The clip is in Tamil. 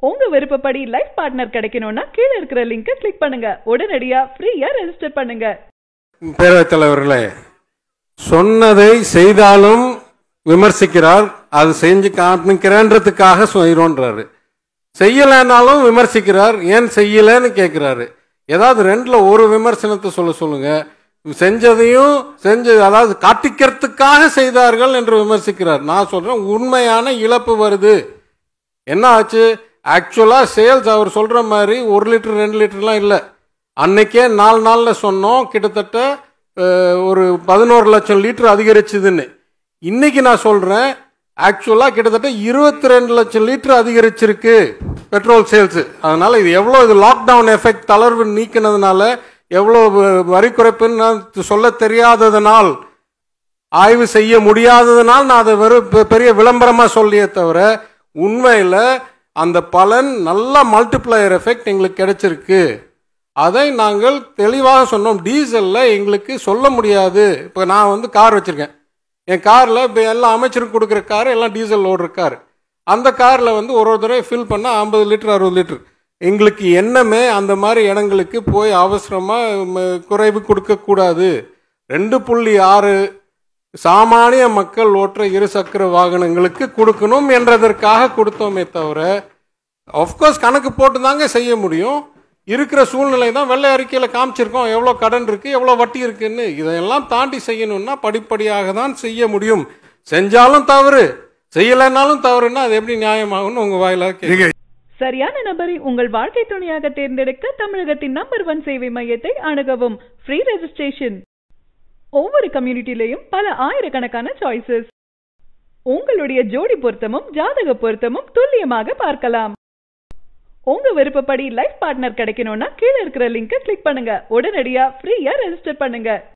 உங்க விருப்பப்படி லைஃப் பார்ட்னர் கிடைக்கணும்னா கீழே இருக்கிற லிங்கை கிளிக் பண்ணுங்க உடனடியா ஃப்ரீயா ரெஜிஸ்டர் பண்ணுங்க பேரவைத் தலைவர்களே சொன்னதை செய்தாலும் விமர்சிக்கிறார் அது செஞ்சு காமிக்கிறேன்றதுக்காக செய்கிறோன்றாரு செய்யலைன்னாலும் விமர்சிக்கிறார் ஏன் செய்யலைன்னு கேட்குறாரு ஏதாவது ரெண்டுல ஒரு விமர்சனத்தை சொல்ல சொல்லுங்க செஞ்சதையும் செஞ்சு அதாவது காட்டிக்கிறதுக்காக செய்தார்கள் என்று விமர்சிக்கிறார் நான் சொல்றேன் உண்மையான இழப்பு வருது என்ன ஆச்சு ஆக்சுவலா சேல்ஸ் அவர் சொல்ற மாதிரி ஒரு லிட்டர் ரெண்டு லிட்டர்லாம் இல்லை அன்னைக்கே நாலு நாள்ல சொன்னோம் கிட்டத்தட்ட அஹ், ஒரு பதினோரு லட்சம் லிட்டர் அதிகரிச்சுதுன்னு இன்னைக்கு நான் சொல்றேன் ஆக்சுவலா கிட்டத்தட்ட இருபத்தி ரெண்டு லட்சம் லிட்டர் அதிகரிச்சிருக்கு பெட்ரோல் சேல்ஸ் அதனால இது எவ்வளோ இது லாக்டவுன் எஃபெக்ட் தளர்வு நீக்கினதுனால எவ்வளோ வ- வரி குறைப்புன்னு நான் சொல்ல தெரியாததனால் ஆய்வு செய்ய முடியாததுனால் நான் அதை வெறும் பெ- பெரிய விளம்பரமா சொல்லியே தவிர உண்மையில் அந்த பலன் நல்ல மல்டிப்ளையர் எஃபெக்ட் எங்களுக்கு கிடைச்சிருக்கு அதை நாங்கள் தெளிவாக சொன்னோம் டீசல்ல எங்களுக்கு சொல்ல முடியாது இப்போ நான் வந்து கார் வச்சிருக்கேன் என் காரில் இப்போ எல்லா அமைச்சருக்கு கொடுக்குற கார் எல்லாம் டீசல் ஓடுற கார் அந்த காரில் வந்து ஒரு ஒரு தடவை ஃபில் பண்ணால் ஐம்பது லிட்டர் அறுபது லிட்டர் எங்களுக்கு எண்ணமே அந்த மாதிரி இடங்களுக்கு போய் அவசரமாக குறைவு கொடுக்கக்கூடாது ரெண்டு புள்ளி ஆறு சாமானிய மக்கள் ஓட்டுற இருசக்கர வாகனங்களுக்கு கொடுக்கணும் என்றதற்காக கொடுத்தோமே தவிர ஆஃப்கோர்ஸ் கணக்கு போட்டு தாங்க செய்ய முடியும் இருக்கிற சூழ்நிலை தான் வெள்ளை அறிக்கையில் காமிச்சிருக்கோம் எவ்வளோ கடன் இருக்கு எவ்வளோ வட்டி இருக்குன்னு இதையெல்லாம் தாண்டி செய்யணும்னா படிப்படியாக தான் செய்ய முடியும் செஞ்சாலும் தவறு செய்யலைன்னாலும் தவறுன்னா அது எப்படி நியாயமாகும்னு உங்க வாயில கேட்க சரியான நபரை உங்கள் வாழ்க்கை துணையாக தேர்ந்தெடுக்க தமிழகத்தின் நம்பர் ஒன் சேவை மையத்தை அணுகவும் ஃப்ரீ ரெஜிஸ்ட்ரேஷன் ஒவ்வொரு கம்யூனிட்டிலையும் பல ஆயிரக்கணக்கான சாய்ஸஸ் உங்களுடைய ஜோடி பொருத்தமும் ஜாதக பொருத்தமும் துல்லியமாக பார்க்கலாம் உங்க விருப்பப்படி லைஃப் பார்ட்னர் கிடைக்கணும்னா கீழே இருக்கிற லிங்கை கிளிக் பண்ணுங்க உடனடியா ஃப்ரீயா ரெஜிஸ்டர் பண்ணுங்க